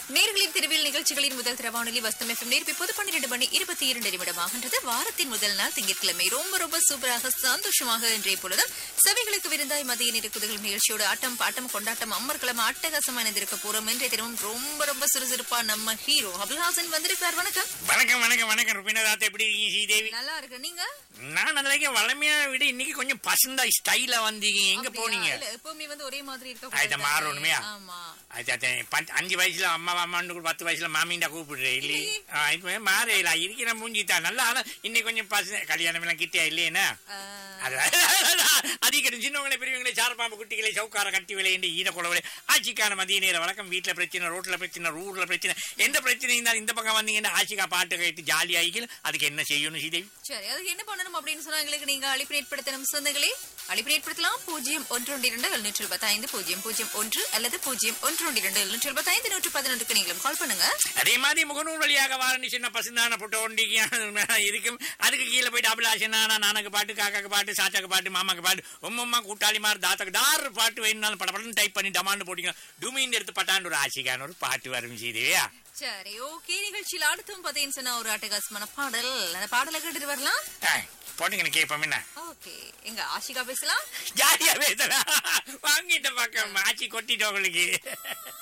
நேர்களின் திருவில் நிகழ்ச்சிகளின் முதல் திரவானொலி வஸ்தம் எஃப்எம் நேர்ப்பு இப்போது பன்னிரண்டு மணி இருபத்தி இரண்டு நிமிடமாகின்றது வாரத்தின் முதல் நாள் திங்கட்கிழமை ரொம்ப ரொம்ப சூப்பராக சந்தோஷமாக இன்றைய பொழுதும் செவைகளுக்கு விருந்தாய் மதிய நெருக்குதல் நிகழ்ச்சியோடு ஆட்டம் பாட்டம் கொண்டாட்டம் அம்மர்களம் அட்டகாசமா இணைந்திருக்க போறோம் இன்றைய தினமும் ரொம்ப ரொம்ப சுறுசுறுப்பா நம்ம ஹீரோ அபுல்ஹாசன் வந்திருக்கார் வணக்கம் வணக்கம் வணக்கம் வணக்கம் ருபினதாத் எப்படி இருக்கீங்க ஸ்ரீதேவி நல்லா இருக்கு நீங்க நான் நல்லா வளமையா விட இன்னைக்கு கொஞ்சம் பசந்தா ஸ்டைலா வந்தீங்க எங்க அப்படியா? போனீங்க இல்ல, எப்பவுமே வந்து ஒரே மாதிரி இருக்க ஆ, இதை கூடாது. மாறணுமையா? ஆமா அது, அது, பத்து- அஞ்சு வயசுல அம்மா அம்மான்னு கூட பத்து வயசுல மாமிண்டா கூப்பிடுறேன் இல்லையே மாறையில இருக்கிற மூஞ்சி தான் நல்லா ஆனா இன்னைக்கு கொஞ்சம் பசங்க கல்யாணம் எல்லாம் கிட்டியா இல்லையேனா ஆ, அது அதிகம் சின்னவங்களே பெரியவங்களே சாரப்பாம்பு குட்டிகளை சவுக்கார கட்டி விளையாண்டு ஈர குளவளை ஆட்சிக்கான மதிய நேர வழக்கம் வீட்டுல பிரச்சனை ரோட்ல பிரச்சனை ரூட்ல பிரச்சனை எந்த பிரச்சனை இருந்தாலும் இந்த பக்கம் வந்தீங்கன்னா ஆட்சிக்கா பாட்டு கேட்டு ஜாலி ஆகிக்கணும் அதுக்கு என்ன செய்யணும் ஸ்ரீதேவி சரி அதுக்கு என்ன பண்ணணும் அப்படின்னு சொன்னா எங்களுக்கு நீங்க அழைப்பு ஏற்படுத்தணும் சொந்தங்களே அழைப்பு ஏற்படுத்தலாம் பூஜ்ஜியம் ஒன்று ஒன்று இரண்டு எழுநூற்றி எழுபத்தைந்து பூஜ்ஜியம் பூஜ்ஜியம் ஒன்று அல்லது பூஜ்ஜியம் ஒன்று ஒன்று இரண்டு எழுநூற்றி எழுபத்தைந்து நூற்று பதினொன்றுக்கு நீங்களும் கால் பண்ணுங்க அதே மாதிரி முகநூல் வழியாக வாரணி சின்ன பசுந்தான போட்டோ ஒண்டிக்கு இருக்கும் அதுக்கு கீழே போயிட்டு அபிலாஷனானா நானக்கு பாட்டு காக்காக்கு பாட்டு சாச்சாக்கு பாட்டு மாமாக்கு பாட்டு உம்மம்மா கூட்டாளி மாதிரி தாத்தாக்கு டார் பாட்டு வேணும்னாலும் படப்படன்னு டைப் பண்ணி டமாண்டு போட்டீங்க டூமின் எடுத்து பட்டாண்டு ஒரு ஆசிக்கான ஒரு பாட்டு வரும் சீதேவியா சரி ஓகே நிகழ்ச்சியில் அடுத்தும் பார்த்தீங்கன்னு சொன்னா ஒரு அட்டகாசமான பாடல் அந்த பாடலை கேட்டுட்டு வரலாம் போட்டுங்க கேட்போம் என்ன ஓகே எங்க ஆஷிகா பேசலாம் ஜாலியா பேசலாம் வாங்கிட்ட பக்கம் ஆச்சி கொட்டிட்டோம் உங்களுக்கு